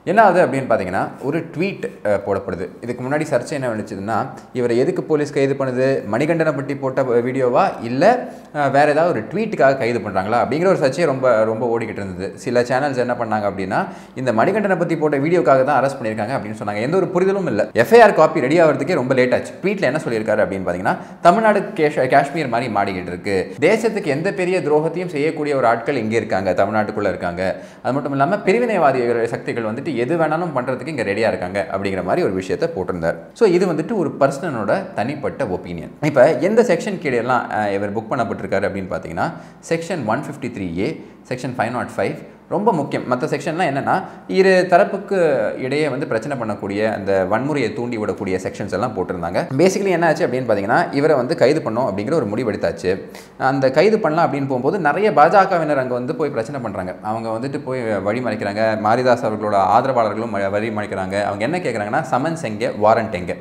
என்ன ஆகுது அப்படின்னு பார்த்தீங்கன்னா ஒரு ட்வீட் போடப்படுது இதுக்கு முன்னாடி சர்ச்சை என்ன வந்துச்சுன்னா இவரை எதுக்கு போலீஸ் கைது பண்ணுது மணிகண்டனை பற்றி போட்ட வீடியோவா இல்லை வேற ஏதாவது ஒரு ட்வீட்டுக்காக கைது பண்ணுறாங்களா அப்படிங்கிற ஒரு சர்ச்சை ரொம்ப ரொம்ப ஓடிக்கிட்டு இருந்தது சில சேனல்ஸ் என்ன பண்ணாங்க அப்படின்னா இந்த மணிகண்டனை பற்றி போட்ட வீடியோக்காக தான் அரெஸ்ட் பண்ணியிருக்காங்க அப்படின்னு சொன்னாங்க எந்த ஒரு புரிதலும் இல்லை எஃப்ஐஆர் காப்பி ரெடி ஆகிறதுக்கே ரொம்ப லேட் ஆச்சு ட்வீட்டில் என்ன சொல்லியிருக்காரு அப்படின்னு பார்த்தீங்கன்னா தமிழ்நாடு கேஷ் காஷ்மீர் மாதிரி மாடிக்கிட்டு இருக்கு தேசத்துக்கு எந்த பெரிய துரோகத்தையும் செய்யக்கூடிய ஒரு ஆட்கள் இங்கே இருக்காங்க தமிழ்நாட்டுக்குள்ளே இருக்காங்க அது மட்டும் இல்லாமல் பிரிவினைவாதி சக்திகள் வந்துட்டு எது வேணாலும் பண்ணுறதுக்கு இங்கே ரெடியாக இருக்காங்க அப்படிங்கிற மாதிரி ஒரு விஷயத்தை போட்டிருந்தார் ஸோ இது வந்துட்டு ஒரு பர்சனனோட தனிப்பட்ட ஒப்பீனியன் இப்போ எந்த செக்ஷன் கீழெல்லாம் அஹ், இவர் புக் பண்ணப்பட்டிருக்காரு அப்படின்னு பார்த்தீங்கன்னா section one fifty three A section five nought five ரொம்ப முக்கியம் மற்ற செக்ஷன்லாம் என்னென்னா இரு தரப்புக்கு இடையே வந்து பிரச்சனை பண்ணக்கூடிய அந்த வன்முறையை தூண்டி விடக்கூடிய செக்ஷன்ஸ் எல்லாம் போட்டிருந்தாங்க பேசிக்கலி என்ன ஆச்சு அப்படின்னு பார்த்தீங்கன்னா இவரை வந்து கைது பண்ணோம் அப்படிங்கிற ஒரு முடிவெடுத்தாச்சு அந்த கைது பண்ணலாம் அப்படின்னு போகும்போது நிறைய பாஜகவினர் அங்கே வந்து போய் பிரச்சனை பண்ணுறாங்க அவங்க வந்துட்டு போய் வழி மறைக்கிறாங்க மாரிதாஸ் அவர்களோட ஆதரவாளர்களும் வழி மறைக்கிறாங்க அவங்க என்ன கேட்குறாங்கன்னா சமன்ஸ் எங்கே வாரண்ட் எங்கே